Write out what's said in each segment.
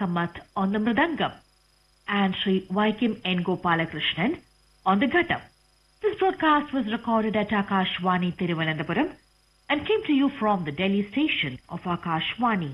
Kamath on the Mridangam and Sri Vaikim N. Gopalakrishnan on the Ghatam. This broadcast was recorded at Akashwani Tiruvananthapuram and came to you from the Delhi station of Akashwani.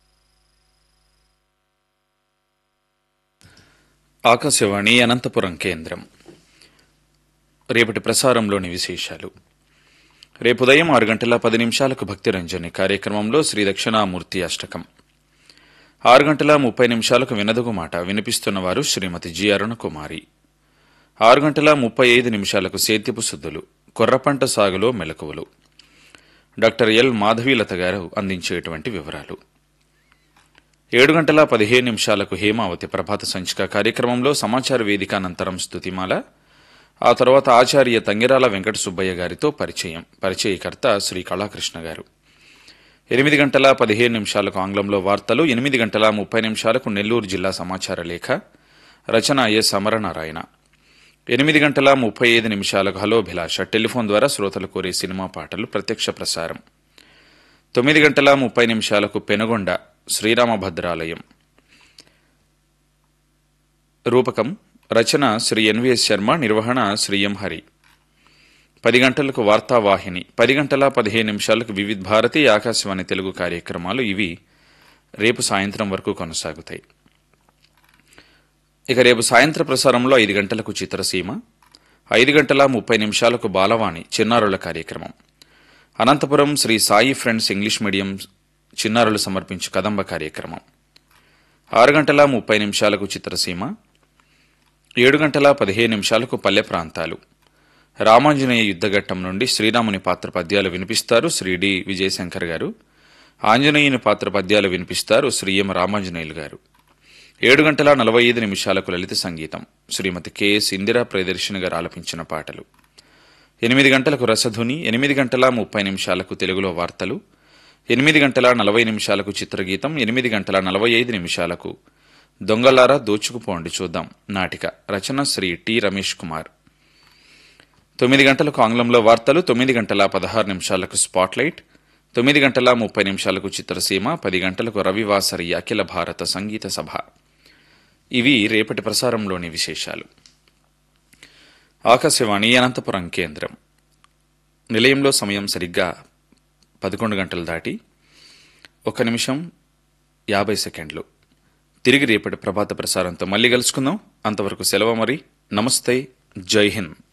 Akashvani Anantapuram కేంద్రం రేపటి ప్రసారంలోని విశేషాలు రేపు ఉదయం ఆరు గంటల పది నిమిషాలకు భక్తి రంజని కార్యక్రమంలో శ్రీ దక్షిణామూర్తి అష్టకం ఆరు గంటల ముప్పై నిమిషాలకు వినదుగు మాట వినిపిస్తున్నవారు శ్రీమతి జి అరుణకుమారి ఆరు గంటల ముప్పై ఐదు నిమిషాలకు సేద్యపు శుద్ధులు కొర్రపంట సాగులో మెలకువలు డాక్టర్ ఎల్ మాధవీలత గారు అందించేటువంటి వివరాలు ఏడు గంటల పదిహేను నిమిషాలకు హేమావతి ప్రభాత సంచిక కార్యక్రమంలో సమాచార వేదిక అనంతరం స్తుతిమాల ఆ తర్వాత ఆచార్య తంగిరాల వెంకట సుబ్బయ్య గారితో పరిచయం పరిచయకర్త శ్రీ కళాకృష్ణ గారు ఎనిమిది గంటల పదిహేను నిమిషాలకు ఆంగ్లంలో వార్తలు ఎనిమిది గంటల ముప్పై నిమిషాలకు నెల్లూరు జిల్లా సమాచార లేఖ రచన ఎస్ అమరనారాయణ ఎనిమిది గంటల ముప్పై ఐదు నిమిషాలకు హలో భిలాష టెలిఫోన్ ద్వారా శ్రోతలు కోరే సినిమా పాటలు ప్రత్యక్ష ప్రసారం తొమ్మిది గంటల ముప్పై నిమిషాలకు పెనుగొండ శ్రీరామభద్రాలయం రూపకం రచన శ్రీ ఎన్విఎస్ శర్మ నిర్వహణ శ్రీ ఎం హరి పది గంటలకు వార్తావాహిని పది గంటల పదిహేను నిమిషాలకు వివిధ భారతి ఆకాశవాణి తెలుగు కార్యక్రమాలు ఇవి రేపు సాయంత్రం వరకు కొనసాగుతాయి ఇక రేపు సాయంత్ర ప్రసారంలో ఐదు గంటలకు చిత్రసీమ ఐదు గంటల ముప్పై నిమిషాలకు బాలవాణి చిన్నారుల కార్యక్రమం Anantapur Sri Sai friends English medium చిన్నారులు సమర్పించు కదంబ కార్యక్రమం ఆరు గంటల ముప్పై నిమిషాలకు చిత్రసీమ ఏడు గంటల పదిహేను నిమిషాలకు పల్లె ప్రాంతాలు రామాంజనేయ యుద్ధఘట్టం నుండి శ్రీరాముని పాత్ర పద్యాలు వినిపిస్తారు శ్రీ డి విజయశంకర్ గారు ఆంజనేయుని పాత్ర పద్యాలు వినిపిస్తారు శ్రీ ఎం రామాంజనేయులు గారు ఏడు గంటల నలభై ఐదు నిమిషాలకు లలిత సంగీతం శ్రీమతి కెఎస్ ఇందిరా ప్రియదర్శిని గారు ఆలపించిన పాటలు ఎనిమిది గంటలకు రసధుని ఎనిమిది గంటల ముప్పై నిమిషాలకు తెలుగులో వార్తలు ఎనిమిది గంటల నలభై నిమిషాలకు చిత్రగీతం ఎనిమిది గంటల నలభై ఐదు నిమిషాలకు దొంగలారా దోచుకుపోండి చూద్దాం నాటిక రచన శ్రీ టి రమేష్ కుమార్ తొమ్మిది గంటలకు ఆంగ్లంలో వార్తలు తొమ్మిది గంటల పదహారు నిమిషాలకు స్పాట్లైట్ తొమ్మిది గంటల ముప్పై నిమిషాలకు చిత్రసీమ పది గంటలకు రవివాసరి అఖిల భారత సంగీత సభ ఇవి రేపటి ప్రసారంలోని విశేషాలు ఆకాశవాణి అనంతపురం కేంద్రం నిలయంలో సమయం సరిగ్గా పదకొండు గంటలు దాటి ఒక నిమిషం యాభై సెకండ్లు తిరిగి రేపటి ప్రభాత ప్రసారంతో మళ్ళీ కలుసుకుందాం అంతవరకు సెలవు మరి నమస్తే జై హింద్